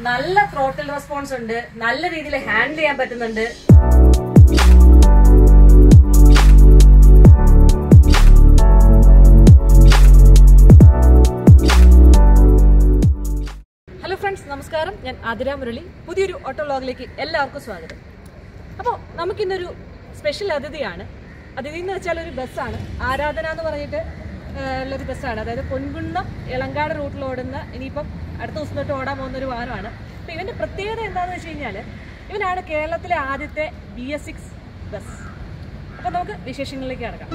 നല്ല throttle response ഉണ്ട് നല്ല രീതിയിൽ ഹാൻഡിൽ ചെയ്യാൻ പറ്റുന്നുണ്ട് ഹലോ ഫ്രണ്ട്സ് നമസ്കാരം ഞാൻ ആതിര മുരളി പുതിയൊരു ഓട്ടോ വ്ളോഗിലേക്ക് എല്ലാവർക്കും സ്വാഗതം അപ്പോൾ നമുക്കിന്നൊരു സ്പെഷ്യൽ അതിഥിയാണ് അതിഥി എന്ന് വെച്ചാൽ ഒരു ബസ്സാണ് ആരാധന എന്ന് പറഞ്ഞിട്ട് ആ, ഉള്ളൊരു ബസ്സാണ് അതായത് പൊൻകുന്നം ഇളങ്കാട് റൂട്ടിൽ ഓടുന്ന ഇനിയിപ്പം അടുത്ത ദിവസം തൊട്ട് ഓടാൻ പോകുന്ന ഒരു വാഹനമാണ് അപ്പോൾ ഇവൻ്റെ പ്രത്യേകത എന്താണെന്ന് വെച്ച് കഴിഞ്ഞാൽ ഇവനാണ് കേരളത്തിലെ ആദ്യത്തെ ബി എസ് സിക്സ് ബസ് അപ്പോൾ നമുക്ക് വിശേഷങ്ങളിലേക്ക് കിടക്കാം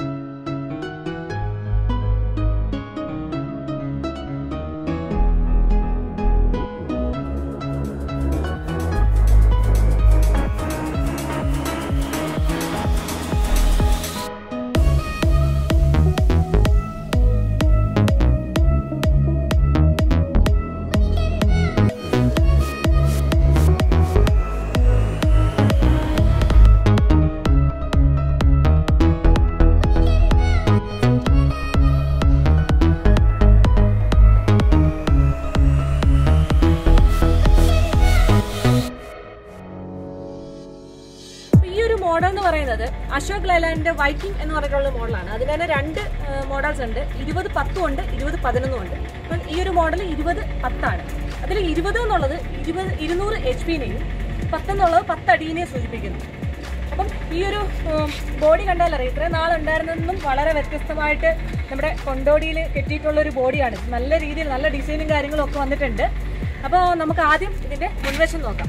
ഈ ഒരു മോഡൽ എന്ന് പറയുന്നത് അശോക് ലൈലാൻഡിന്റെ വൈക്കിംഗ് എന്ന് പറഞ്ഞിട്ടുള്ള മോഡലാണ് അതിൽ തന്നെ രണ്ട് മോഡൽസ് ഉണ്ട് ഇരുപത് പത്തും ഉണ്ട് ഇരുപത് പതിനൊന്നും ഉണ്ട് അപ്പം ഈ ഒരു മോഡൽ ഇരുപത് പത്താണ് അതിൽ ഇരുപത് എന്നുള്ളത് ഇരുപത് ഇരുന്നൂറ് എച്ച് പിനെയും പത്തെന്നുള്ളത് പത്തടീനെയും സൂചിപ്പിക്കുന്നു അപ്പം ഈ ഒരു ബോഡി കണ്ടാൽ അറിയാം ഇത്രയും നാളുണ്ടായിരുന്നതെന്നും വളരെ വ്യത്യസ്തമായിട്ട് നമ്മുടെ കൊണ്ടോടിയിൽ കെട്ടിയിട്ടുള്ള ഒരു ബോഡിയാണ് നല്ല രീതിയിൽ നല്ല ഡിസൈനും കാര്യങ്ങളും ഒക്കെ വന്നിട്ടുണ്ട് അപ്പോൾ നമുക്ക് ആദ്യം ഇതിന്റെ മുൻവശം നോക്കാം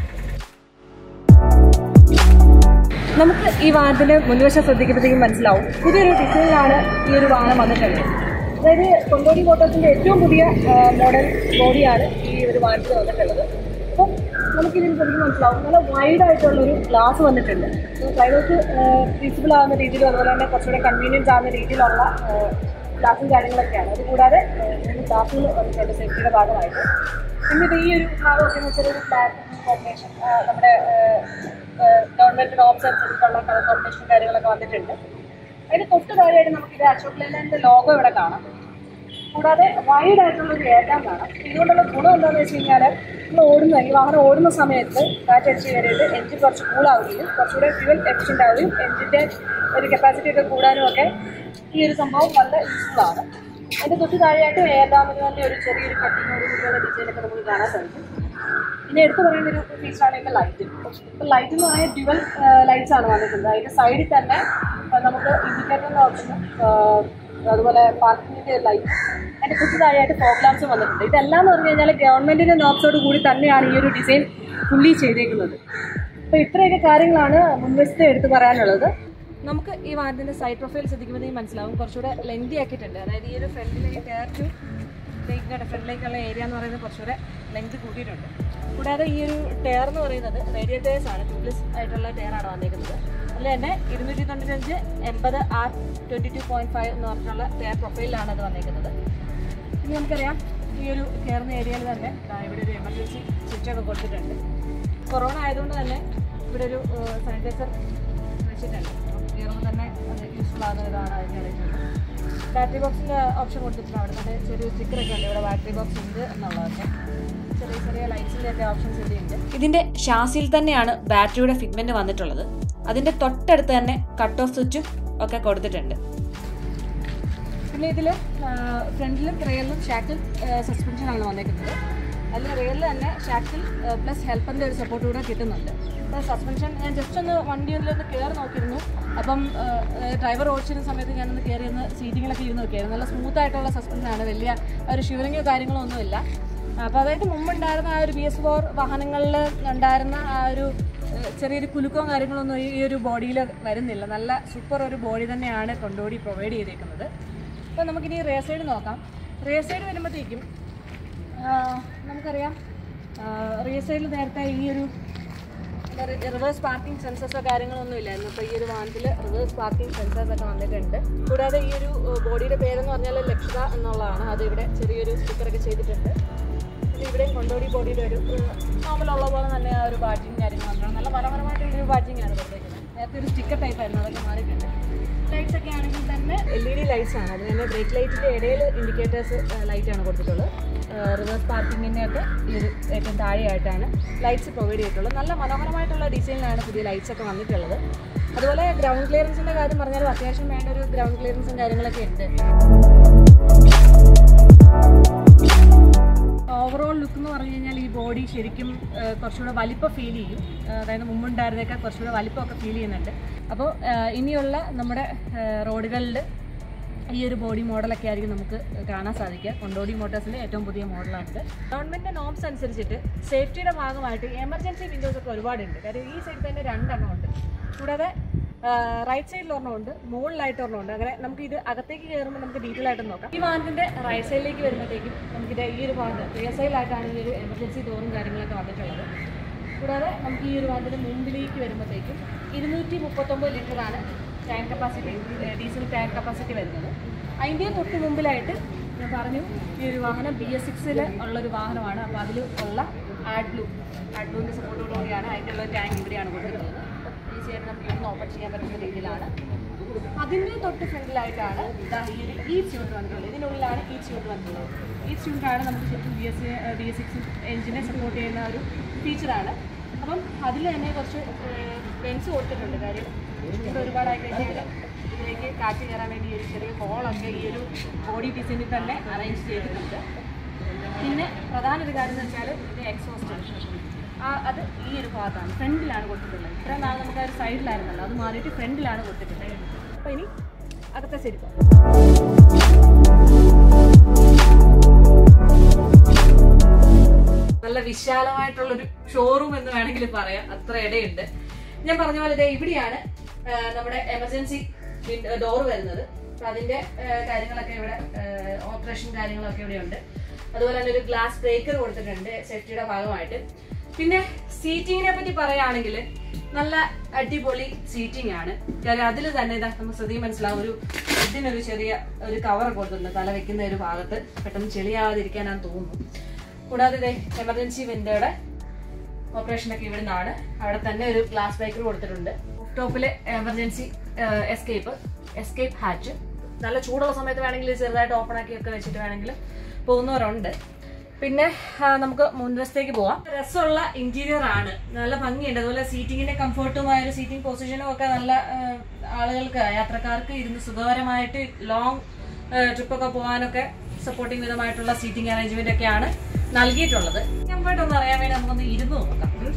നമുക്ക് ഈ വാഹനത്തിന്റെ മുൻവശം ശ്രദ്ധിക്കുമ്പോഴത്തേക്കും മനസ്സിലാവും പുതിയൊരു ഡിസൈനിലാണ് ഈ ഒരു വാഹനം വന്നിട്ടുള്ളത് അതായത് കൊണ്ടോടി മോട്ടോഴ്സിന്റെ ഏറ്റവും പുതിയ ആ, മോഡൽ ബോഡിയാണ് ഈ ഒരു വാഹനത്തിൽ വന്നിട്ടുള്ളത് അപ്പം നമുക്കിതിൽ ശ്രദ്ധിക്കുമ്പോൾ മനസ്സിലാവും നല്ല വൈഡ് ആയിട്ടുള്ള ഒരു ഗ്ലാസ് വന്നിട്ടുണ്ട് ഡ്രൈവേഴ്സ് ഫീസിബിൾ ആവുന്ന രീതിയിലും അതുപോലെ തന്നെ കുറച്ചുകൂടെ കൺവീനിയൻസ് ആവുന്ന രീതിയിലുള്ള ഗ്ലാസും കാര്യങ്ങളൊക്കെയാണ് അതുകൂടാതെ ഗ്ലാസുകൾ വന്നിട്ടുണ്ട് സേഫ്റ്റിയുടെ ഭാഗമായിട്ട് പിന്നീട് ഈ ഒരു ഭാഗമൊക്കെ എന്ന് വെച്ചാൽ ഒരു ബ്ലാക്ക് കോമ്പിനേഷൻ നമ്മുടെ ഗവൺമെന്റ് നോംസ് അനുസരിച്ചിട്ടുള്ള കളർ കോമ്പിനേഷൻ കാര്യങ്ങളൊക്കെ വന്നിട്ടുണ്ട് അതിന് തൊട്ട് താഴെയായിട്ട് നമുക്കിത് അശോക് ലേലാൻഡിന്റെ ലോഗോ ഇവിടെ കാണാം കൂടാതെ വൈഡ് ആയിട്ടുള്ള ഒരു ഏറ്റാൻ കാണാം ഇതുകൊണ്ടുള്ള ഗുണം എന്താണെന്ന് വെച്ച് കഴിഞ്ഞാൽ നമ്മൾ ഓടുന്ന ഈ വാഹനം ഓടുന്ന സമയത്ത് കാറ്റടിച്ച് കയറിയിട്ട് എഞ്ചിൻ കുറച്ച് കൂളാവുകയും കുറച്ചുകൂടെ ഫ്യൂവൽ എഫിഷ്യൻ്റ് ആവുകയും എഞ്ചിൻ്റെ ഒരു കപ്പാസിറ്റി ഒക്കെ കൂടാനും ഒക്കെ ഈ ഒരു സംഭവം നല്ല യൂസ്ഫുൾ ആണ് അതിൻ്റെ തൊട്ട് താഴെയായിട്ട് എയർ ഡാമിന് തന്നെ ഒരു ചെറിയൊരു കട്ടിങ്ങോട് കൂടിയുള്ള ഡിസൈനൊക്കെ നമുക്ക് കാണാൻ സാധിക്കും പിന്നെ എടുത്തു പറയുന്ന ഒരു ഫീച്ചറാണ് ഇതിൻ്റെ ലൈറ്റ് ഇപ്പം ലൈറ്റ് എന്ന് പറഞ്ഞാൽ ഡ്യുവൽ ലൈറ്റ്സ് ആണ് വന്നിട്ടുള്ളത് അതിൻ്റെ സൈഡിൽ തന്നെ ആ, നമുക്ക് ഇൻഡിക്കേറ്ററിൻ്റെ ഓപ്ഷനും അതുപോലെ പാർക്കിങ്ങിൻ്റെ ലൈറ്റ് അതിൻ്റെ തൊട്ട് താഴെയായിട്ട് ഫോഗ് ലാംപ്സും വന്നിട്ടുണ്ട് ഇതെല്ലാം എന്ന് പറഞ്ഞു കഴിഞ്ഞാൽ ഗവൺമെൻറ്റിൻ്റെ നോപ്സോട് കൂടി തന്നെയാണ് ഈ ഒരു ഡിസൈൻ ഫുള്ളി ചെയ്തേക്കുന്നത് അപ്പോൾ ഇത്രയൊക്കെ കാര്യങ്ങളാണ് മുൻവശത്ത് എടുത്തു പറയാനുള്ളത് നമുക്ക് ഈ വാഹനത്തിൻ്റെ സൈഡ് പ്രൊഫൈൽ ശ്രദ്ധിക്കുമ്പോഴത്തേക്കും മനസ്സിലാവും കുറച്ചുകൂടെ ലെങ്തി ആക്കിയിട്ടുണ്ട് അതായത് ഈ ഒരു ഫ്രണ്ടിലെ ടയർ ടു ഇങ്ങോട്ട് ഫ്രണ്ടിലേക്കുള്ള ഏരിയ എന്ന് പറയുന്നത് കുറച്ചുകൂടെ ലെങ്ത് കൂട്ടിയിട്ടുണ്ട് കൂടാതെ ഈ ഒരു ടയർ എന്ന് പറയുന്നത് റേഡിയോ ടയേഴ്സ് ആണ് ട്യൂബ്ലെസ് ആയിട്ടുള്ള ടയർ ആണ് വന്നിരിക്കുന്നത് അതിൽ തന്നെ ഇരുന്നൂറ്റി തൊണ്ണൂറ്റഞ്ച് എൺപത് R twenty two point five എന്ന് പറഞ്ഞിട്ടുള്ള ടയർ പ്രൊഫൈലിലാണ് അത് വന്നിരിക്കുന്നത് ഇനി നമുക്കറിയാം ഈ ഒരു കയറുന്ന ഏരിയയിൽ തന്നെ ദാ ഇവിടെ ഒരു എമർജൻസി സ്വിച്ചൊക്കെ കൊടുത്തിട്ടുണ്ട് കൊറോണ ആയതുകൊണ്ട് തന്നെ ഇവിടെ ഒരു സാനിറ്റൈസർ വെച്ചിട്ടുണ്ട് അപ്പം കയറുമ്പോൾ തന്നെ അത് യൂസ്ഫുൾ ആകുന്ന ഇതാണ് അതിൻ്റെ അറിയിക്കുന്നത് ബാറ്ററി ബോക്സിൻ്റെ ഓപ്ഷൻ കൊടുത്തിട്ടുണ്ട് അവിടെ തന്നെ ചെറിയ സ്റ്റിക്കറൊക്കെ ഉണ്ട് ഇവിടെ ബാറ്ററി ബോക്സ് ഉണ്ട് എന്നുള്ളതൊക്കെ ചെറിയ ചെറിയ ലൈറ്റ്സിൻ്റെ ഒക്കെ ഓപ്ഷൻസ് ഇവിടെയുണ്ട് ഇതിന്റെ ഷാസിയിൽ തന്നെയാണ് ബാറ്ററിയുടെ ഫിഗ്മെന്റ് വന്നിട്ടുള്ളത് അതിന്റെ തൊട്ടടുത്ത് തന്നെ കട്ട് ഓഫ് സ്വിച്ചും ഒക്കെ കൊടുത്തിട്ടുണ്ട് പിന്നെ ഇതിൽ ഫ്രണ്ടിലും റെയറിലും ഷാക്കിൾ സസ്പെൻഷനാണ് വന്നേക്കുന്നത് അതിൽ റെയറിൽ തന്നെ ഷാക്കിൾ പ്ലസ് ഹെൽപ്പറിൻ്റെ ഒരു സപ്പോർട്ട് കൂടെ കിട്ടുന്നുണ്ട് അപ്പോൾ സസ്പെൻഷൻ ഞാൻ ജസ്റ്റ് ഒന്ന് വണ്ടിയിലൊന്ന് കയറി നോക്കിയിരുന്നു അപ്പം ഡ്രൈവർ ഓടിച്ചിരുന്ന സമയത്ത് ഞാനൊന്ന് കയറി ഒന്ന് സീറ്റിങ്ങിലൊക്കെ ഇരുന്ന് നോക്കിയായിരുന്നു നല്ല സ്മൂത്ത് ആയിട്ടുള്ള സസ്പെൻഷനാണ് വലിയ ഒരു ഷിവറിങ്ങോ കാര്യങ്ങളോ ഒന്നുമില്ല അപ്പോൾ അതായത് മുമ്പുണ്ടായിരുന്ന ആ ഒരു ബി എസ് ഫോർ വാഹനങ്ങളിൽ ഉണ്ടായിരുന്ന ആ ഒരു ഏഹ്, ചെറിയൊരു കുലുക്കവും കാര്യങ്ങളൊന്നും ഈ ഒരു ബോഡിയിൽ വരുന്നില്ല നല്ല സൂപ്പർ ഒരു ബോഡി തന്നെയാണ് കൊണ്ടോടി പ്രൊവൈഡ് ചെയ്തേക്കുന്നത് അപ്പോൾ നമുക്കിനി റേസ് സൈഡ് നോക്കാം റേസ് സൈഡ് വരുമ്പോഴത്തേക്കും ആഹ്, നമുക്കറിയാം റേസ് സൈഡിൽ നേരത്തെ ഈ ഒരു റിവേഴ്സ് പാർക്കിംഗ് സെൻസേഴ്സോ കാര്യങ്ങളൊന്നും ഇല്ലായിരുന്നു അപ്പോൾ ഈ ഒരു വാഹനത്തിൽ റിവേഴ്സ് പാർക്കിംഗ് സെൻസേഴ്സ് ഒക്കെ വന്നിട്ടുണ്ട് കൂടാതെ ഈ ഒരു ബോഡിയുടെ പേരെന്ന് പറഞ്ഞാൽ ലക്ഷിത എന്നുള്ളതാണ് അത് ഇവിടെ ചെറിയൊരു സ്റ്റിക്കറൊക്കെ ചെയ്തിട്ടുണ്ട് പിന്നെ ഇവിടെയും കൊണ്ടോടി ബോഡിയുടെ ഒരു നോർമൽ ഉള്ള പോലെ തന്നെ ആ ഒരു ബാഡ്ജിങ് കാര്യങ്ങൾ വന്നിട്ടുണ്ട് നല്ല മനോഹരമായിട്ടുള്ളൊരു ബാഡ്ജിങ് ആണ് കൊടുത്തേക്കുന്നത് നേരത്തെ ഒരു സ്റ്റിക്കർ ടൈപ്പ് ആയിരുന്നു അതൊക്കെ മാറിയിട്ടുണ്ട് ലൈറ്റ്സ് ഒക്കെ ആണെങ്കിൽ തന്നെ എൽ ഇ ഡി ലൈറ്റ്സ് ആണ് അതിന് തന്നെ ബ്രേക്ക് ലൈറ്റിൻ്റെ ഇടയിൽ ഇൻഡിക്കേറ്റേഴ്സ് ലൈറ്റ് ആണ് കൊടുത്തിട്ടുള്ളത് റിവേഴ്സ് പാർക്കിങ്ങിൻ്റെ ഒക്കെ ഈ ഒരു ഏറ്റവും താഴെയായിട്ടാണ് ലൈറ്റ്സ് പ്രൊവൈഡ് ചെയ്തിട്ടുള്ളത് നല്ല മനോഹരമായിട്ടുള്ള ഡിസൈനിലാണ് പുതിയ ലൈറ്റ്സ് ഒക്കെ വന്നിട്ടുള്ളത് അതുപോലെ ഗ്രൗണ്ട് ക്ലിയറൻസിൻ്റെ കാര്യം പറഞ്ഞാലും അത്യാവശ്യം വേണ്ട ഒരു ഗ്രൗണ്ട് ക്ലിയറൻസും കാര്യങ്ങളൊക്കെ ഉണ്ട് ഓവറോൾ ലുക്ക് എന്ന് പറഞ്ഞു കഴിഞ്ഞാൽ ഈ ബോഡി ശരിക്കും ആ, കുറച്ചുകൂടെ വലിപ്പം ഫീൽ ചെയ്യും ആ, അതായത് മുമ്പുണ്ടായിരുന്നേക്കാൾ കുറച്ചുകൂടെ വലിപ്പമൊക്കെ ഫീൽ ചെയ്യുന്നുണ്ട് അപ്പോൾ ആ, ഇനിയുള്ള നമ്മുടെ റോഡുകളിൽ ഈ ഒരു ബോഡി മോഡലൊക്കെ ആയിരിക്കും നമുക്ക് കാണാൻ സാധിക്കുക കൊണ്ടോടി മോട്ടോഴ്സിൻ്റെ ഏറ്റവും പുതിയ മോഡലാണിത് ഗവൺമെൻറ് നോംസ് അനുസരിച്ചിട്ട് സേഫ്റ്റിയുടെ ഭാഗമായിട്ട് എമർജൻസി വിൻഡോസ് ഒക്കെ ഒരുപാടുണ്ട് കാര്യം ഈ സൈഡിൽ തന്നെ രണ്ടെണ്ണം ഉണ്ട് കൂടാതെ റൈറ്റ് സൈഡിൽ ഒരെണ്ണമുണ്ട് മുകളിലായിട്ട് ഒരെണ്ണമുണ്ട് അങ്ങനെ നമുക്ക് ഇത് അകത്തേക്ക് കയറുമ്പോൾ നമുക്ക് ഡീറ്റെയിൽ ആയിട്ട് നോക്കാം ഈ വാഹനത്തിന്റെ റൈറ്റ് സൈഡിലേക്ക് വരുമ്പോഴത്തേക്കും നമുക്കിത് ഈ ഒരു ഭാഗത്ത് റിയർ സൈഡിലായിട്ടാണ് ഈ ഒരു എമർജൻസി ഡോറും കാര്യങ്ങളൊക്കെ വന്നിട്ടുള്ളത് കൂടാതെ നമുക്ക് ഈ ഒരു വാഹനത്തിന്റെ മുമ്പിലേക്ക് വരുമ്പോഴത്തേക്കും ഇരുന്നൂറ്റി മുപ്പത്തൊമ്പത് ലിറ്ററാണ് tank capacity diesel tank capacity വരുന്നത് അതിൻ്റെ തൊട്ട് മുമ്പിലായിട്ട് ഞാൻ പറഞ്ഞു ഈ ഒരു വാഹനം ബി എസ് സിക്സിൽ ഉള്ളൊരു വാഹനമാണ് അപ്പോൾ അതിൽ ഉള്ള ആഡ് ബ്ലൂ ആഡ് ബ്ലൂവിൻ്റെ സപ്പോർട്ടോടുകൂടിയാണ് അതിൻ്റെ ഉള്ള ടാങ്ക് ഇവിടെയാണ് കൊടുത്തിട്ടുള്ളത് ഈസിയായിട്ട് നമുക്ക് ഇവിടുന്ന് ഓപ്പൺ ചെയ്യാൻ പറ്റുന്ന രീതിയിലാണ് അതിൻ്റെ തൊട്ട് ഫ്രണ്ടിലായിട്ടാണ് ദാ ഈ ഒരു ഈ യൂണിറ്റ് വന്നിട്ടുള്ളത് ഇതിനുള്ളിലാണ് ഈ യൂണിറ്റ് വന്നിട്ടുള്ളത് ഈ യൂണിറ്റാണ് നമുക്ക് ശരിക്കും B S C B S six എഞ്ചിനെ സപ്പോർട്ട് ചെയ്യുന്ന ഒരു ഫീച്ചറാണ് അപ്പം അതിൽ തന്നെ കുറച്ച് പെൻസ് കൊടുത്തിട്ടുണ്ട് കാര്യം ഇവിടെ ഒരുപാടായി കഴിഞ്ഞാൽ ഇതിലേക്ക് കാറ്റ് കയറാൻ വേണ്ടി ഈ ഒരു ചെറിയ ഹോളൊക്കെ ഈ ഒരു ബോഡി ഡിസൈനിൽ തന്നെ അറേഞ്ച് ചെയ്തിട്ടുണ്ട് പിന്നെ പ്രധാന ഒരു കാര്യം എന്ന് വെച്ചാൽ ഇത് എക്സോസ്റ്റ് ആ അത് ഈ ഒരു ഭാഗത്താണ് ഫ്രണ്ടിലാണ് കൊടുത്തിട്ടുള്ളത് ഇത്രയും നാൾ നമുക്ക് ആ ഒരു സൈഡിലായിരുന്നല്ലോ അത് മാറിയിട്ട് ഫ്രണ്ടിലാണ് കൊടുത്തിട്ടുള്ളത് അപ്പോൾ ഇനി അകത്തെ ശരിക്കും നല്ല വിശാലമായിട്ടുള്ളൊരു ഷോറൂം എന്ന് വേണമെങ്കിൽ പറയാം അത്ര ഇടയുണ്ട് ഞാൻ പറഞ്ഞ പോലെ ദേ ഇവിടെയാണ് ആ, നമ്മുടെ എമർജൻസി ഡോർ വരുന്നത് അപ്പൊ അതിന്റെ ആ, കാര്യങ്ങളൊക്കെ ഇവിടെ ഓപ്പറേഷൻ കാര്യങ്ങളൊക്കെ ഇവിടെ ഉണ്ട് അതുപോലെ തന്നെ ഒരു ഗ്ലാസ് ബ്രേക്കർ കൊടുത്തിട്ടുണ്ട് സേഫ്റ്റിയുടെ ഭാഗമായിട്ട് പിന്നെ സീറ്റിങ്ങിനെ പറ്റി പറയുകയാണെങ്കിൽ നല്ല അടിപൊളി സീറ്റിംഗ് ആണ് കാര്യം അതിൽ തന്നെ ഇതാ നമുക്ക് ശ്രദ്ധിക്കും മനസ്സിലാവും ഒരു ഇതിനൊരു ചെറിയ ഒരു കവർ കൊടുത്തിട്ടുണ്ട് തല വെക്കുന്ന ഒരു ഭാഗത്ത് പെട്ടെന്ന് ചെളിയാവാതിരിക്കാനാന്ന് തോന്നുന്നു കൂടാതെ ഇതേ എമർജൻസി വിൻഡോയുടെ ഓപ്പറേഷനൊക്കെ ഇവിടെ നിന്നാണ് അവിടെ തന്നെ ഒരു ഗ്ലാസ് ബ്രേക്കർ കൊടുത്തിട്ടുണ്ട് ടോപ്പിലെ എമർജൻസി എസ്കേപ്പ് എസ്കേപ്പ് ഹാച്ച് നല്ല ചൂടുള്ള സമയത്ത് വേണമെങ്കിൽ ഇത് ചെറുതായിട്ട് ഓപ്പൺ ആക്കി ഒക്കെ വെച്ചിട്ട് വേണമെങ്കിൽ പോകുന്നവരുണ്ട് പിന്നെ ആ, നമുക്ക് മുൻവശത്തേക്ക് പോവാം രസമുള്ള ഇന്റീരിയർ ആണ് നല്ല ഭംഗിയുണ്ട് അതുപോലെ സീറ്റിങ്ങിന്റെ കംഫർട്ടുമായ ഒരു സീറ്റിംഗ് പൊസിഷനും ഒക്കെ നല്ല ആ, ആളുകൾക്ക് യാത്രക്കാർക്ക് ഇരുന്ന് സുഖകരമായിട്ട് ലോങ് ട്രിപ്പൊക്കെ പോകാനൊക്കെ സപ്പോർട്ടിംഗ് വിധമായിട്ടുള്ള സീറ്റിംഗ് അറേഞ്ച്മെന്റ് ഒക്കെയാണ് നൽകിയിട്ടുള്ളത് കംഫർട്ട് ഒന്ന് അറിയാൻ വേണ്ടി നമുക്കൊന്ന് ഇരുന്ന് നോക്കാം ഉം.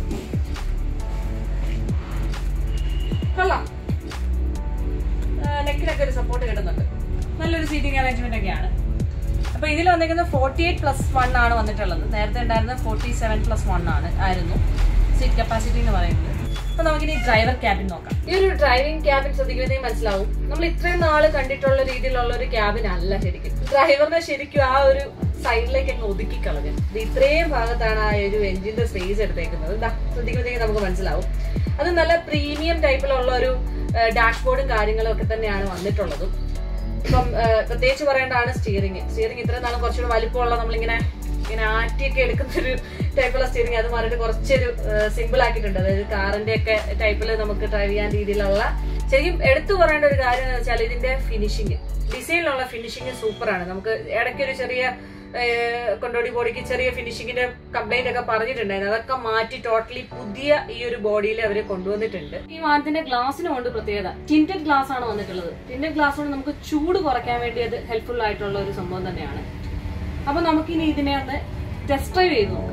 കൊള്ളാം നെക്കിനൊക്കെ ഒരു സപ്പോർട്ട് കിട്ടുന്നുണ്ട് നല്ലൊരു സീറ്റിംഗ് അറേഞ്ച്മെന്റ് ഒക്കെയാണ് അപ്പൊ ഇതിൽ വന്നിരിക്കുന്നത് ഫോർട്ടി എയ്റ്റ് പ്ലസ് വൺ ആണ് വന്നിട്ടുള്ളത് നേരത്തെ ഉണ്ടായിരുന്നത് ഫോർട്ടി സെവൻ പ്ലസ് വൺ ആണ് ആയിരുന്നു സീറ്റ് കപ്പാസിറ്റി എന്ന് പറയുന്നത് അപ്പൊ നമുക്കിനി ഡ്രൈവർ ക്യാബിൻ നോക്കാം ഈ ഒരു ഡ്രൈവിംഗ് ക്യാബിൻ ശ്രദ്ധിക്കുമ്പോഴത്തേക്കും മനസ്സിലാവും നമ്മൾ ഇത്രയും നാള് കണ്ടിട്ടുള്ള രീതിയിലുള്ള ഒരു ക്യാബിൻ അല്ല ശരിക്കും ഡ്രൈവറിനെ ശരിക്കും ആ ഒരു സൈഡിലേക്ക് അങ്ങ് ഒതുക്കി കളഞ്ഞു ഇത് ഇത്രയും ഭാഗത്താണ് ആ ഒരു എഞ്ചിന്റെ സ്പേസ് എടുത്തേക്കുന്നത് ഇതാ ശ്രദ്ധിക്കുമ്പോഴത്തേക്കും നമുക്ക് മനസ്സിലാവും അത് നല്ല പ്രീമിയം ടൈപ്പിലുള്ള ഒരു ഡാഷ്ബോർഡും കാര്യങ്ങളും ഒക്കെ തന്നെയാണ് വന്നിട്ടുള്ളതും ഇപ്പം ആ, പ്രത്യേകിച്ച് പറയേണ്ടതാണ് സ്റ്റിയറിംഗ് സ്റ്റിയറിംഗ് ഇത്രയും നാളും കുറച്ചുകൂടി വലിപ്പമുള്ള നമ്മളിങ്ങനെ ഇങ്ങനെ ആറ്റിയൊക്കെ എടുക്കുന്ന ഒരു ടൈപ്പുള്ള സ്റ്റിയറിംഗ് അത് മാറിയിട്ട് കുറച്ചൊരു സിമ്പിൾ ആക്കിയിട്ടുണ്ട് അതായത് കാറിന്റെ ഒക്കെ ടൈപ്പിൽ നമുക്ക് ഡ്രൈവ് ചെയ്യാൻ രീതിയിലുള്ള ശരിക്കും എടുത്തു പറയേണ്ട ഒരു കാര്യം എന്ന് വെച്ചാൽ ഇതിന്റെ ഫിനിഷിങ് ഡിസൈനിലുള്ള ഫിനിഷിങ് സൂപ്പറാണ് നമുക്ക് ഇടയ്ക്കൊരു ചെറിയ ഏഹ്, കൊണ്ടോടി ബോഡിക്ക് ചെറിയ ഫിനിഷിങ്ങിന്റെ കംപ്ലൈന്റ് ഒക്കെ പറഞ്ഞിട്ടുണ്ടായിരുന്നു അതൊക്കെ മാറ്റി ടോട്ടലി പുതിയ ഈ ഒരു ബോഡിയിൽ അവർ കൊണ്ടുവന്നിട്ടുണ്ട് ഈ വാഹനത്തിന്റെ ഗ്ലാസിനും ഉണ്ട് പ്രത്യേകത ടിൻറ്റഡ് ഗ്ലാസ് ആണ് വന്നിട്ടുള്ളത് ടിൻറ്റഡ് ഗ്ലാസ് കൊണ്ട് നമുക്ക് ചൂട് കുറയ്ക്കാൻ വേണ്ടി അത് ഹെൽപ്ഫുൾ ആയിട്ടുള്ള ഒരു സംഭവം തന്നെയാണ് അപ്പൊ നമുക്കിനി ഇതിനെ ഒന്ന് ടെസ്റ്റ് ഡ്രൈവ് ചെയ്ത് നോക്കാം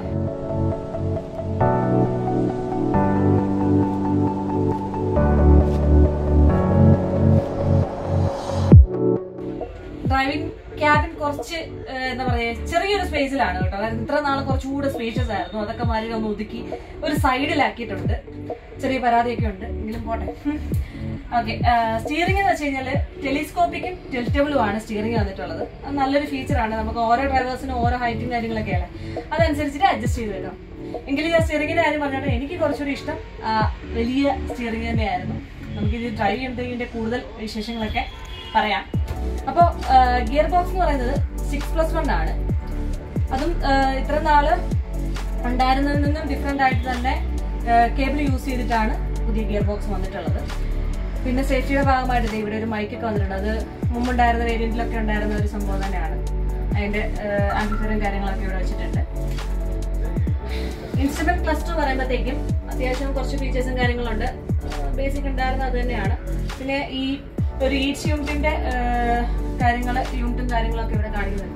ഡ്രൈവിംഗ് ക്യാബിൻ കുറച്ച് ഏഹ്, എന്താ പറയാ ചെറിയൊരു സ്പേസിലാണ് കേട്ടോ അതായത് ഇത്ര നാൾ കുറച്ചുകൂടെ സ്പേഷ്യസ് ആയിരുന്നു അതൊക്കെ മാറി ഒന്ന് ഒതുക്കി ഒരു സൈഡിലാക്കിയിട്ടുണ്ട് ചെറിയ പരാതിയൊക്കെ ഉണ്ട് എങ്കിലും പോട്ടെ ഓക്കെ സ്റ്റിയറിംഗ് എന്ന് വെച്ച് കഴിഞ്ഞാൽ ടെലിസ്കോപ്പിക്കും ടെലിറ്റബിളും ആണ് സ്റ്റിയറിംഗ് വന്നിട്ടുള്ളത് അത് നല്ലൊരു ഫീച്ചറാണ് നമുക്ക് ഓരോ ഡ്രൈവേഴ്സിനും ഓരോ ഹൈറ്റും കാര്യങ്ങളൊക്കെയാണ് അതനുസരിച്ചിട്ട് അഡ്ജസ്റ്റ് ചെയ്ത് വരാം എങ്കിലും ഞാൻ സ്റ്റിയറിംഗിന്റെ കാര്യം പറഞ്ഞാൽ എനിക്ക് കുറച്ചുകൂടി ഇഷ്ടം ആ, വലിയ സ്റ്റിയറിംഗ് തന്നെയായിരുന്നു നമുക്കിത് ഡ്രൈവ് ചെയ്യുന്നതിന്റെ കൂടുതൽ വിശേഷങ്ങളൊക്കെ പറയാം അപ്പോൾ ഗിയർ ബോക്സ് എന്ന് പറയുന്നത് സിക്സ് പ്ലസ് വൺ ആണ് അതും ആ, ഇത്ര നാള് ഉണ്ടായിരുന്നതിൽ നിന്നും ഡിഫറെന്റ് ആയിട്ട് തന്നെ കേബിൾ യൂസ് ചെയ്തിട്ടാണ് പുതിയ ഗിയർ ബോക്സ് വന്നിട്ടുള്ളത് പിന്നെ സേഫ്റ്റിയുടെ ഭാഗമായിട്ട് ദേ ഇവിടെ ഒരു മൈക്കൊക്കെ വന്നിട്ടുണ്ട് അത് മുമ്പുണ്ടായിരുന്ന വേരിയന്റിലൊക്കെ ഉണ്ടായിരുന്ന ഒരു സംഭവം തന്നെയാണ് അതിന്റെ ആംപ്ലിഫയറും കാര്യങ്ങളൊക്കെ ഇവിടെ വെച്ചിട്ടുണ്ട് ഇൻസ്ട്രുമെന്റ് ക്ലസ്റ്റർ പറയുമ്പോഴത്തേക്കും അത്യാവശ്യം കുറച്ച് ഫീച്ചേഴ്സും കാര്യങ്ങളുണ്ട് ബേസിക് ഉണ്ടായിരുന്ന അത് തന്നെയാണ് പിന്നെ ഈ ഒരു ഈച്ച് യൂണിറ്റിന്റെ കാര്യങ്ങൾ യൂണിറ്റും കാര്യങ്ങളൊക്കെ ഇവിടെ കാണിക്കുന്നുണ്ട്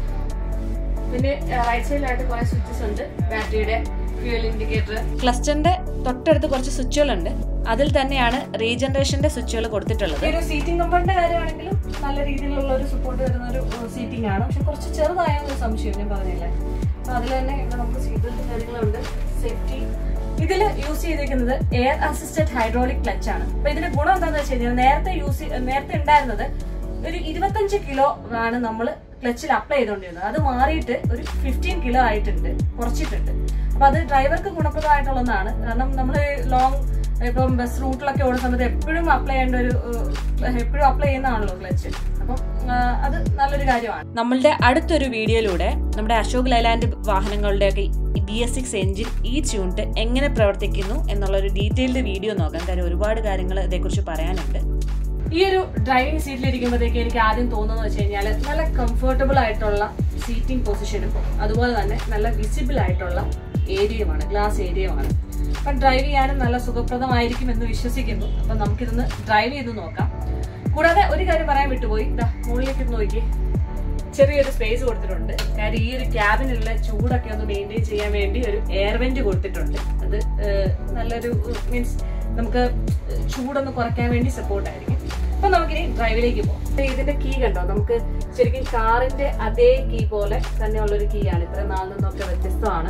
പിന്നെ റൈറ്റ് സൈഡിലായിട്ട് കുറെ സ്വിച്ചസ് ഉണ്ട് ബാറ്ററിയുടെ ഫ്യൂൽ ഇൻഡിക്കേറ്റർ ക്ലസ്റ്ററിന്റെ തൊട്ടടുത്ത് കുറച്ച് സ്വിച്ചുകളുണ്ട് അതിൽ തന്നെയാണ് റീജനറേഷന്റെ സ്വിച്ചുകൾ കൊടുത്തിട്ടുള്ളത് ഒരു സീറ്റിംഗ് കമ്പൗണ്ടിന്റെ കാര്യമാണെങ്കിലും നല്ല രീതിയിലുള്ള ഒരു സപ്പോർട്ട് വരുന്ന ഒരു സീറ്റിംഗ് ആണ് പക്ഷെ കുറച്ച് ചെറുതായ ഒരു സംശയം ഞാൻ പറഞ്ഞില്ലേ അപ്പൊ അതിൽ തന്നെ ഇവിടെ നമുക്ക് സീറ്റ് ബെൽറ്റ് കാര്യങ്ങളുണ്ട് സേഫ്റ്റി ഇതിൽ യൂസ് ചെയ്തിരിക്കുന്നത് എയർ അസിസ്റ്റഡ് ഹൈഡ്രോളിക് ക്ലച്ച് ആണ് അപ്പൊ ഇതിന്റെ ഗുണം എന്താണെന്ന് വെച്ച് കഴിഞ്ഞാൽ നേരത്തെ യൂസ് നേരത്തെ ഉണ്ടായിരുന്നത് ഒരു ഇരുപത്തഞ്ച് കിലോ ആണ് നമ്മൾ ക്ലച്ചിൽ അപ്ലൈ ചെയ്തുകൊണ്ടിരുന്നത് അത് മാറിയിട്ട് ഒരു ഫിഫ്റ്റീൻ കിലോ ആയിട്ടുണ്ട് കുറച്ചിട്ടുണ്ട് അപ്പൊ അത് ഡ്രൈവർക്ക് ഗുണപ്രദമായിട്ടുള്ളതാണ് കാരണം നമ്മൾ ലോങ് ഇപ്പം ബസ് റൂട്ടിലൊക്കെ ഓടുന്ന സമയത്ത് എപ്പോഴും അപ്ലൈ ചെയ്യേണ്ട ഒരു എപ്പോഴും അപ്ലൈ ചെയ്യുന്നതാണല്ലോ ക്ലച്ച് അപ്പം ആ, അത് നല്ലൊരു കാര്യമാണ് നമ്മളുടെ അടുത്തൊരു വീഡിയോയിലൂടെ നമ്മുടെ അശോക് ലൈലാൻഡ് വാഹനങ്ങളുടെയൊക്കെ ബി എസ് സിക്സ് എഞ്ചിൻ ഈ യൂണിറ്റ് എങ്ങനെ പ്രവർത്തിക്കുന്നു എന്നുള്ള ഒരു ഡീറ്റെയിൽഡ് വീഡിയോ നോക്കാം കാര്യം ഒരുപാട് കാര്യങ്ങൾ ഇതേക്കുറിച്ച് പറയാനുണ്ട് ഈ ഒരു ഡ്രൈവിംഗ് സീറ്റിൽ ഇരിക്കുമ്പോഴത്തേക്ക് എനിക്ക് ആദ്യം തോന്നുന്നത് വെച്ച് കഴിഞ്ഞാൽ നല്ല കംഫർട്ടബിൾ ആയിട്ടുള്ള സീറ്റിംഗ് പൊസിഷനും അതുപോലെ തന്നെ നല്ല വിസിബിൾ ആയിട്ടുള്ള ഏരിയയുമാണ് ഗ്ലാസ് ഏരിയയുമാണ് അപ്പം ഡ്രൈവ് ചെയ്യാനും നല്ല സുഖപ്രദമായിരിക്കും എന്ന് വിശ്വസിക്കുന്നു അപ്പം നമുക്കിതൊന്ന് ഡ്രൈവ് ചെയ്ത് നോക്കാം കൂടാതെ ഒരു കാര്യം പറയാൻ വിട്ടുപോയി ഇതാ മുകളിലേക്ക് ഒന്ന് നോക്കി ചെറിയൊരു സ്പേസ് കൊടുത്തിട്ടുണ്ട് കാര്യം ഈ ഒരു ക്യാബിനുള്ള ചൂടൊക്കെ ഒന്ന് മെയിൻറ്റെയിൻ ചെയ്യാൻ വേണ്ടി ഒരു എയർ വെന്റ് കൊടുത്തിട്ടുണ്ട് അത് ഏഹ്, നല്ലൊരു മീൻസ് നമുക്ക് ചൂടൊന്ന് കുറയ്ക്കാൻ വേണ്ടി സപ്പോർട്ട് ആയിരിക്കും അപ്പൊ നമുക്കിനി ഡ്രൈവിലേക്ക് പോകാം ദേ ഇതിന്റെ കീ കണ്ടോ നമുക്ക് ശരിക്കും കാറിന്റെ അതേ കീ പോലെ തന്നെയുള്ള ഒരു കീ ആണ് ഇത്ര നാളിൽ നിന്നൊക്കെ വ്യത്യസ്തമാണ്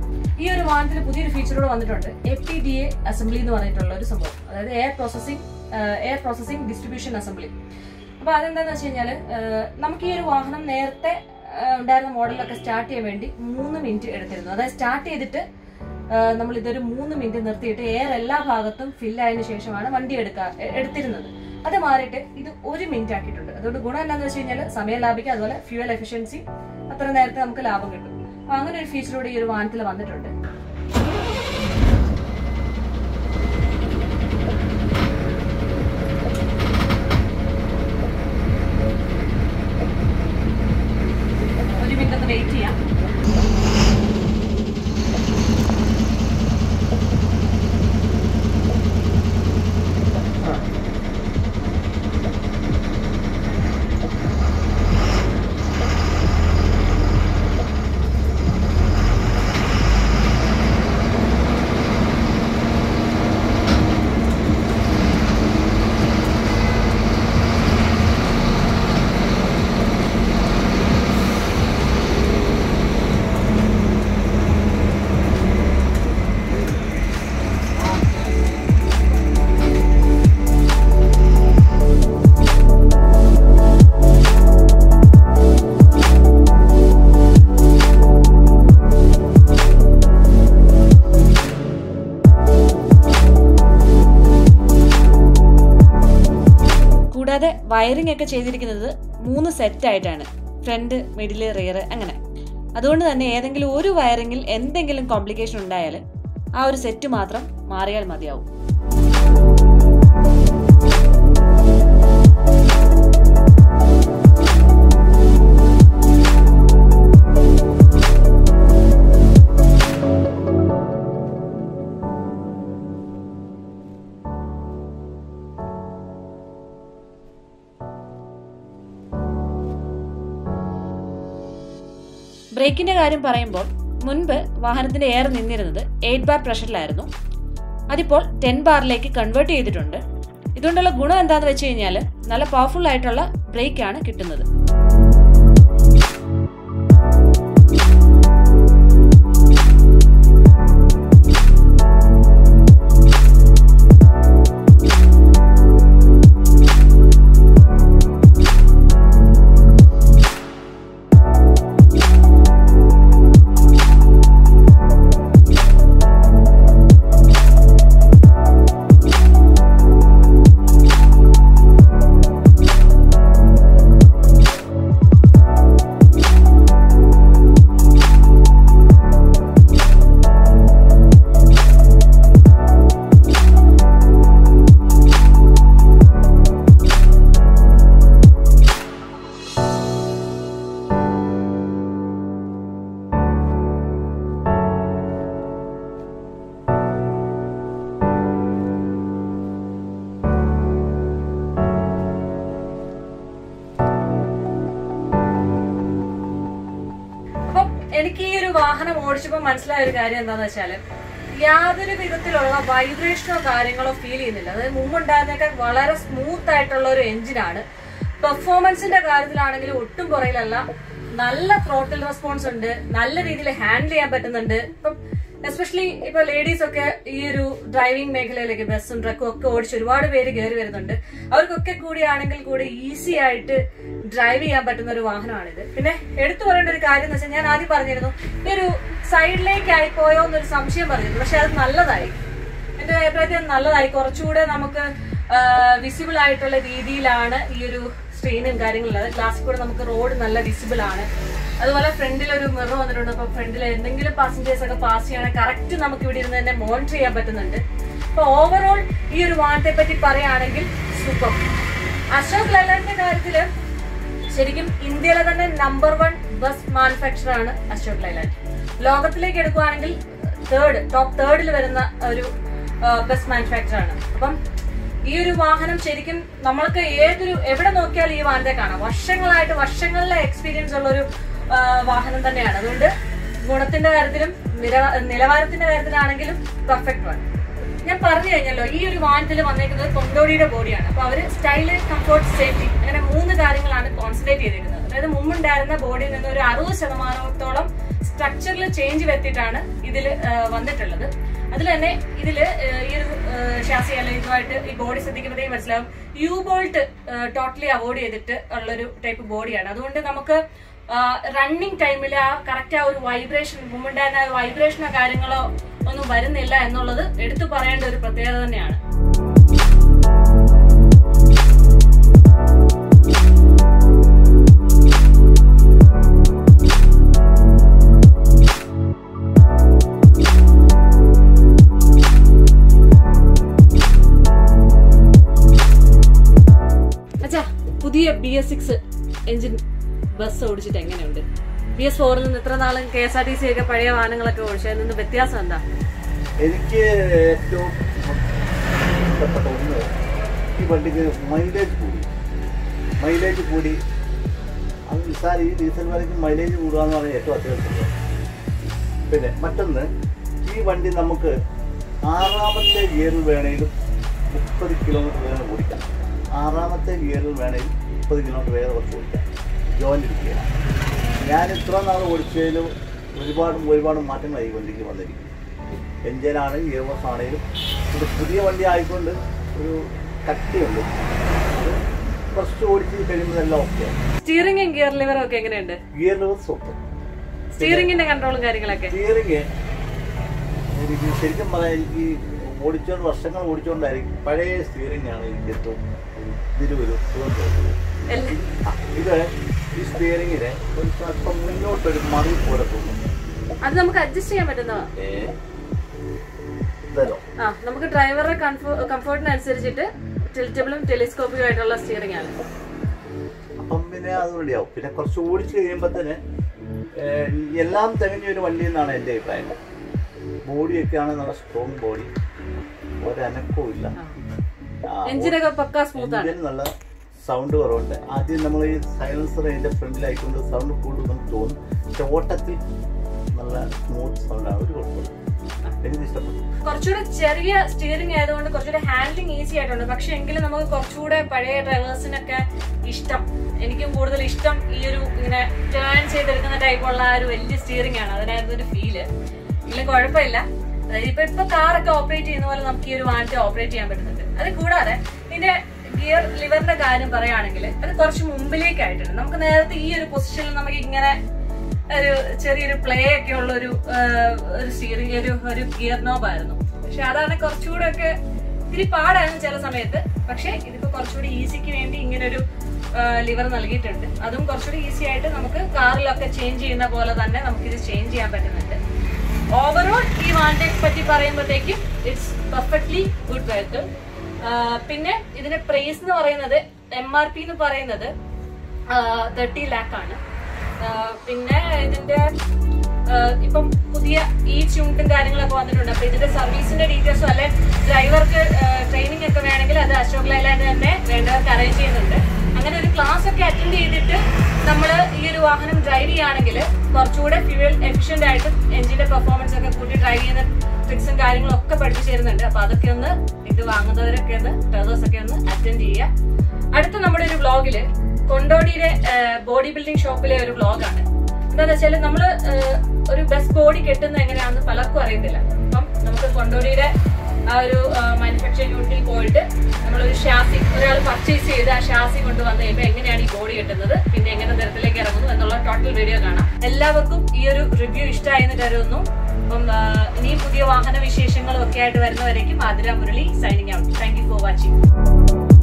ഈ ഒരു വാഹനത്തിൽ പുതിയൊരു ഫീച്ചറോട് വന്നിട്ടുണ്ട് A P D A assembly എന്ന് പറഞ്ഞിട്ടുള്ള ഒരു സംഭവം അതായത് air processing air processing distribution assembly അപ്പൊ അതെന്താന്ന് വെച്ച് കഴിഞ്ഞാല് ഏഹ്, നമുക്ക് ഈ ഒരു വാഹനം നേരത്തെ ഏഹ്, ഉണ്ടായിരുന്ന മോഡലൊക്കെ സ്റ്റാർട്ട് ചെയ്യാൻ വേണ്ടി മൂന്ന് മിനിറ്റ് എടുത്തിരുന്നു അതായത് സ്റ്റാർട്ട് ചെയ്തിട്ട് ഏഹ്, നമ്മൾ ഇതൊരു മൂന്ന് മിനിറ്റ് നിർത്തിയിട്ട് എയർ എല്ലാ ഭാഗത്തും ഫിൽ ആയതിനു ശേഷമാണ് വണ്ടി എടുക്കുക എ- എടുത്തിരുന്നത് അത് മാറിയിട്ട് ഇത് ഒരു മിനിറ്റ് ആക്കിയിട്ടുണ്ട് അതുകൊണ്ട് ഗുണം എന്താണെന്ന് വെച്ച് കഴിഞ്ഞാൽ സമയം ലാഭിക്കുക അതുപോലെ ഫ്യൂവൽ എഫിഷ്യൻസി അത്ര നേരത്തെ നമുക്ക് ലാഭം കിട്ടും അപ്പൊ അങ്ങനെ ഒരു ഫീച്ചറോട് ഈ ഒരു വാഹനത്തിൽ വന്നിട്ടുണ്ട് ഒരു മിനിറ്റ് ഒന്ന് വെയിറ്റ് ചെയ്യാം കൂടാതെ വയറിംഗ് ഒക്കെ ചെയ്തിരിക്കുന്നത് മൂന്ന് സെറ്റ് ആയിട്ടാണ് ഫ്രണ്ട് മിഡില് റിയർ അങ്ങനെ അതുകൊണ്ട് തന്നെ ഏതെങ്കിലും ഒരു വയറിങ്ങിൽ എന്തെങ്കിലും കോംപ്ലിക്കേഷൻ ഉണ്ടായാൽ ആ ഒരു സെറ്റ് മാത്രം മാറിയാൽ മതിയാവും ബ്രേക്കിന്റെ കാര്യം പറയുമ്പോൾ മുൻപ് വാഹനത്തിന്റെ എയർ നിന്നിരുന്നത് എയ്റ്റ് ബാർ പ്രഷറിലായിരുന്നു അതിപ്പോൾ ടെൻ ബാറിലേക്ക് കൺവേർട്ട് ചെയ്തിട്ടുണ്ട് ഇതുകൊണ്ടുള്ള ഗുണം എന്താണെന്ന് വെച്ച് കഴിഞ്ഞാൽ നല്ല പവർഫുൾ ആയിട്ടുള്ള ബ്രേക്കാണ് കിട്ടുന്നത് വാഹനം ഓടിച്ചപ്പോൾ മനസ്സിലായ ഒരു കാര്യം എന്താന്ന് വെച്ചാല് യാതൊരു വിധത്തിലുള്ള വൈബ്രേഷനോ കാര്യങ്ങളോ ഫീൽ ചെയ്യുന്നില്ല അതായത് മുമ്പുണ്ടായിരുന്നേക്കാൾ വളരെ സ്മൂത്ത് ആയിട്ടുള്ള ഒരു എഞ്ചിനാണ് പെർഫോമൻസിന്റെ കാര്യത്തിലാണെങ്കിലും ഒട്ടും പുറകിലല്ല നല്ല ത്രോട്ടിൽ റെസ്പോൺസ് ഉണ്ട് നല്ല രീതിയിൽ ഹാൻഡിൽ ചെയ്യാൻ പറ്റുന്നുണ്ട് ഇപ്പം എസ്പെഷ്യലി ഇപ്പൊ ലേഡീസ് ഒക്കെ ഈ ഒരു ഡ്രൈവിംഗ് മേഖലയിലേക്ക് ബസ്സും ട്രക്കും ഒക്കെ ഓടിച്ച് ഒരുപാട് പേര് കയറി വരുന്നുണ്ട് അവർക്കൊക്കെ കൂടിയാണെങ്കിൽ കൂടി ഈസി ആയിട്ട് ഡ്രൈവ് ചെയ്യാൻ പറ്റുന്ന ഒരു വാഹനമാണിത് പിന്നെ എടുത്തു പറയേണ്ട ഒരു കാര്യം എന്ന് വെച്ചാൽ ഞാൻ ആദ്യം പറഞ്ഞിരുന്നു ഈ ഒരു സൈഡിലേക്ക് ആയി പോയോ എന്നൊരു സംശയം പറഞ്ഞിരുന്നു പക്ഷെ അത് നല്ലതായി എന്റെ അഭിപ്രായത്തിൽ അത് നല്ലതായി കുറച്ചുകൂടെ നമുക്ക് വിസിബിൾ ആയിട്ടുള്ള രീതിയിലാണ് ഈ ഒരു സ്ക്രീനും കാര്യങ്ങളും ഗ്ലാസ്സിൽ കൂടെ നമുക്ക് റോഡ് നല്ല വിസിബിൾ ആണ് അതുപോലെ ഫ്രണ്ടിൽ ഒരു മിറർ വന്നിട്ടുണ്ട് അപ്പൊ ഫ്രണ്ടിൽ എന്തെങ്കിലും പാസഞ്ചേഴ്സ് ഒക്കെ പാസ് ചെയ്യണമെങ്കിൽ കറക്റ്റ് നമുക്ക് ഇവിടെ ഇരുന്ന് തന്നെ മോണിറ്റർ ചെയ്യാൻ പറ്റുന്നുണ്ട് അപ്പൊ ഓവറോൾ ഈ ഒരു വാഹനത്തെ പറ്റി പറയുകയാണെങ്കിൽ സൂപ്പർ അശോക് ലൈലാൻഡിന്റെ കാര്യത്തില് ശരിക്കും ഇന്ത്യയിലെ തന്നെ നമ്പർ വൺ ബസ് മാനുഫാക്ചർ ആണ് അശോക് ലൈലാൻഡ് ലോകത്തിലേക്ക് എടുക്കുവാണെങ്കിൽ തേർഡ് ടോപ്പ് തേർഡിൽ വരുന്ന ഒരു ബസ് മാനുഫാക്ചർ ആണ് അപ്പം ഈ ഒരു വാഹനം ശരിക്കും നമ്മൾക്ക് ഏതൊരു എവിടെ നോക്കിയാലും ഈ വാഹനത്തെ കാണാം വർഷങ്ങളായിട്ട് വർഷങ്ങളിലെ എക്സ്പീരിയൻസ് ഉള്ള ഒരു ആ, വാഹനം തന്നെയാണ് അതുകൊണ്ട് ഗുണത്തിന്റെ കാര്യത്തിലും നില- നിലവാരത്തിന്റെ കാര്യത്തിലാണെങ്കിലും പെർഫെക്റ്റ് ആണ് ഞാൻ പറഞ്ഞു കഴിഞ്ഞല്ലോ ഈ ഒരു വാഹനത്തിൽ വന്നേക്കുന്നത് കൊണ്ടോടിയുടെ ബോഡിയാണ് അപ്പൊ അവര് സ്റ്റൈല് കംഫോർട്ട് സേഫ്റ്റി അങ്ങനെ മൂന്ന് കാര്യങ്ങളാണ് കോൺസെൻട്രേറ്റ് ചെയ്തിരിക്കുന്നത് അതായത് മുമ്പുണ്ടായിരുന്ന ബോഡിയിൽ നിന്ന് ഒരു അറുപത് ശതമാനത്തോളം സ്ട്രക്ചറിൽ ചേഞ്ച് വരുത്തിയിട്ടാണ് ഇതിൽ വന്നിട്ടുള്ളത് അതിൽ തന്നെ ഇതിൽ ഈ ഒരു ഷാസി അല്ലെങ്കിൽ ഇതുമായിട്ട് ഈ ബോഡി ശ്രദ്ധിക്കുമ്പോഴത്തേക്കും മനസ്സിലാവും യു ബോൾട്ട് ടോട്ടലി അവോയ്ഡ് ചെയ്തിട്ട് ഉള്ളൊരു ടൈപ്പ് ബോഡിയാണ് അതുകൊണ്ട് നമുക്ക് റണ്ണിങ് ടൈമിൽ ആ കറക്റ്റ് ആ ഒരു വൈബ്രേഷൻ മുമ്പുണ്ടായിരുന്ന ആ വൈബ്രേഷനോ കാര്യങ്ങളോ ഒന്നും വരുന്നില്ല എന്നുള്ളത് എടുത്തു പറയേണ്ട ഒരു പ്രത്യേകത തന്നെയാണ് അച്ഛാ പുതിയ B S six engine bus ഓടിച്ചിട്ട് എങ്ങനെയുണ്ട് ബി എസ് ഫോറിൽ നിന്ന് ഇത്ര നാളും K S R T C ഒക്കെ പഴയ വാഹനങ്ങളൊക്കെ ഓടിച്ചതിൽ നിന്ന് വ്യത്യാസം എന്താ എനിക്ക് ഏറ്റവും ഇഷ്ടപ്പെട്ട ഒന്ന് ഈ വണ്ടിക്ക് മൈലേജ് കൂടി മൈലേജ് കൂടി അത് നിസ്സാര ഈ ഡീസൽ വണ്ടിക്ക് മൈലേജ് കൂടുക എന്ന് പറഞ്ഞാൽ ഏറ്റവും അത്യാവശ്യം പിന്നെ മറ്റൊന്ന് ഈ വണ്ടി നമുക്ക് ആറാമത്തെ ഗിയറിൽ വേണമെങ്കിലും മുപ്പത് കിലോമീറ്റർ വേഗം ഓടിക്കാം ആറാമത്തെ ഗിയറിൽ വേണമെങ്കിൽ മുപ്പത് കിലോമീറ്റർ വേഗം കുറച്ച് ഓടിക്കാം ജോയിൻ്റ് ഇരിക്കുകയാണ് ഞാൻ ഇത്ര നാൾ ഓടിച്ചതിൽ ഒരുപാട് ഒരുപാട് മാറ്റങ്ങളായി ഈ വണ്ടിക്ക് വന്നിരിക്കും എഞ്ചിനാണെങ്കിലും ഗിയർ ബോക്സ് ആണെങ്കിലും ഇത് പുതിയ വണ്ടി ആയിക്കൊണ്ട് ഒരു കട്ടിയുണ്ട് അത് കുറച്ച് ഓടിച്ച് കഴിയുമ്പോൾ എല്ലാം ഓക്കെയാണ് സ്റ്റിയറിംഗും ഗിയർ ലിവറും ഒക്കെ എങ്ങനെയുണ്ട് ഗിയർ ലിവർ സൂപ്പർ സ്റ്റിയറിംഗിന്റെ കൺട്രോളും കാര്യങ്ങളൊക്കെ സ്റ്റിയറിങ് എനിക്ക് ശരിക്കും പറയാം എനിക്ക് ഓടിച്ചോണ്ട് വർഷങ്ങൾ ഓടിച്ചോണ്ടായിരിക്കും പഴയ സ്റ്റിയറിംഗ് ആണ് എനിക്ക് ഏറ്റവും ഇതിലൊരു സുഖം തോന്നുന്നത് എല്ല- ആ, ഇത് ഈ സ്റ്റിയറിങ്ങിന് ഒരു സ്വല്പം മുന്നോട്ടൊരു മറി പോലെ തോന്നുന്നു അത് നമുക്ക് അഡ്ജസ്റ്റ് ചെയ്യാൻ പറ്റുന്നതാ ഏ ഇതല്ലോ ആ നമുക്ക് ഡ്രൈവറുടെ കംഫോർട്ടിനനുസരിച്ചിട്ട് ടിൽറ്റബിളും ടെലിസ്കോപ്പിക്കും ആയിട്ടുള്ള സ്റ്റിയറിംഗ് ആണ് അപ്പം പിന്നെ അത് റെഡിയാവും പിന്നെ കുറച്ച് ഓടിച്ച് കഴിയുമ്പോൾ തന്നെ ഏഹ്, എല്ലാം തികഞ്ഞ ഒരു വണ്ടി എന്നാണ് എൻ്റെ അഭിപ്രായം ബോഡിയൊക്കെയാണ് നല്ല സ്ട്രോങ് ബോഡി ഒരനക്കവും ഇല്ല ആ, എഞ്ചിനൊക്കെ പക്കാ സ്മൂത്ത് ആണ് എഞ്ചിന് നല്ല സൗണ്ട് കുറവുണ്ട് ആദ്യം നമ്മൾ ഈ സൈലൻസർ അതിൻ്റെ ഫ്രണ്ടിലായിക്കൊണ്ട് സൗണ്ട് കൂടുതൽ നമുക്ക് തോന്നും പക്ഷെ ഓട്ടത്തിൽ നല്ല സ്മൂത്ത് സൗണ്ടാണ് ഒരു കുഴപ്പമില്ല എനിക്ക് ഇഷ്ടപ്പെട്ടു കുറച്ചുകൂടെ ചെറിയ സ്റ്റിയറിംഗ് ആയതുകൊണ്ട് കുറച്ചുകൂടെ ഹാൻഡ്ലിംഗ് ഈസി ആയിട്ടുണ്ട് പക്ഷെ എങ്കിലും നമുക്ക് കുറച്ചുകൂടെ പഴയ ഡ്രൈവേഴ്സിനൊക്കെ ഇഷ്ടം എനിക്കും കൂടുതൽ ഇഷ്ടം ഈ ഒരു ഇങ്ങനെ ടേൺ ചെയ്തെടുക്കുന്ന ടൈപ്പുള്ള ആ ഒരു വലിയ സ്റ്റിയറിംഗ് ആണ് അതിനായിരുന്നു ഒരു ഫീല് എങ്കിലും കുഴപ്പമില്ല അതായത് ഇപ്പൊ ഇപ്പൊ കാറൊക്കെ ഓപ്പറേറ്റ് ചെയ്യുന്ന പോലെ നമുക്ക് ഈ ഒരു വാഹനത്തെ ഓപ്പറേറ്റ് ചെയ്യാൻ പറ്റുന്നുണ്ട് അത് കൂടാതെ ഇതിന്റെ ഗിയർ ലിവറിന്റെ കാര്യം പറയുകയാണെങ്കിൽ അത് കുറച്ച് മുമ്പിലേക്കായിട്ടുണ്ട് നമുക്ക് നേരത്തെ ഈ ഒരു പൊസിഷനിൽ നമുക്ക് ഇങ്ങനെ ഒരു ചെറിയൊരു പ്ലേ ഒക്കെ ഉള്ള ഒരു ആ, ഒരു സ്റ്റിയറിംഗ് ഒരു ഒരു ഗിയർ നോബായിരുന്നു പക്ഷെ അതാണ് കുറച്ചുകൂടെ ഒക്കെ ഇത്തിരി പാടായിരുന്നു ചില സമയത്ത് പക്ഷെ ഇതിപ്പോ കുറച്ചുകൂടി ഈസിക്ക് വേണ്ടി ഇങ്ങനെ ഒരു ലിവർ നൽകിയിട്ടുണ്ട് അതും കുറച്ചുകൂടി ഈസി ആയിട്ട് നമുക്ക് കാറിലൊക്കെ ചേഞ്ച് ചെയ്യുന്ന പോലെ തന്നെ നമുക്ക് ഇത് ചേഞ്ച് ചെയ്യാൻ പറ്റുന്നുണ്ട് ഓവറോൾ ഈ വാണ്ടേ പറ്റി പറയുമ്പോഴത്തേക്കും ഇറ്റ്സ് പെർഫെക്റ്റ്ലി ഗുഡ് വെഹിക്കിൾ പിന്നെ ഇതിന്റെ പ്രൈസ് എന്ന് പറയുന്നത് എം ആർ പി എന്ന് പറയുന്നത് തേർട്ടി ലാക്ക് ആണ് ആ, പിന്നെ ഇതിന്റെ ആ, ഇപ്പം പുതിയ ഈ ചൂണ്ടും കാര്യങ്ങളൊക്കെ വന്നിട്ടുണ്ട് അപ്പൊ ഇതിന്റെ സർവീസിന്റെ ഡീറ്റെയിൽസും അല്ലെ ഡ്രൈവർക്ക് ട്രെയിനിങ് ഒക്കെ വേണമെങ്കിൽ അത് അശോക് ലൈലാൻഡ് തന്നെ വേണ്ടവർക്ക് അറേഞ്ച് ചെയ്യുന്നുണ്ട് അങ്ങനെ ഒരു ക്ലാസ് ഒക്കെ അറ്റൻഡ് ചെയ്തിട്ട് നമ്മൾ ഈ ഒരു വാഹനം ഡ്രൈവ് ചെയ്യുകയാണെങ്കിൽ കുറച്ചുകൂടെ ഫ്യൂവൽ എഫിഷ്യന്റ് ആയിട്ട് എഞ്ചിന്റെ പെർഫോമൻസ് ഒക്കെ കൂട്ടി ഡ്രൈവ് ചെയ്യുന്ന ട്രിക്സും കാര്യങ്ങളും ഒക്കെ പഠിപ്പിച്ചു തരുന്നുണ്ട് അപ്പൊ അതൊക്കെ ഒന്ന് ഇത് വാങ്ങുന്നവരൊക്കെ ഒന്ന് ട്രേഡേഴ്സ് ഒക്കെ ഒന്ന് അറ്റൻഡ് ചെയ്യുക അടുത്ത നമ്മുടെ ഒരു വ്ളോഗില് കൊണ്ടോടിയിലെ ബോഡി ബിൽഡിംഗ് ഷോപ്പിലെ ഒരു വ്ളോഗാണ് എന്താന്ന് വെച്ചാല് നമ്മള് ഏഹ്, ഒരു ബെസ്റ്റ് ബോഡി കെട്ടുന്നത് എങ്ങനെയാണെന്ന് പലർക്കും അറിയത്തില്ല അപ്പം നമുക്ക് കൊണ്ടോടിയുടെ ആ ഒരു മാനുഫാക്ചറിംഗ് യൂണിറ്റിൽ പോയിട്ട് നമ്മളൊരു ഷാസി ഒരാൾ പർച്ചേസ് ചെയ്ത് ആ ഷാസി കൊണ്ടുവന്ന് കഴിയുമ്പോൾ എങ്ങനെയാണ് ഈ ബോഡി കെട്ടുന്നത് പിന്നെ എങ്ങനെ തരത്തിലേക്ക് ഇറങ്ങുന്നു എന്നുള്ള ടോട്ടൽ വീഡിയോ കാണാം എല്ലാവർക്കും ഈ ഒരു റിവ്യൂ ഇഷ്ടമായെന്ന് കരുതുന്നു അപ്പം ആ, ഇനിയും പുതിയ വാഹന വിശേഷങ്ങളും ഒക്കെ ആയിട്ട് വരുന്നവരേക്കും Athira Murali signing out thank you for watching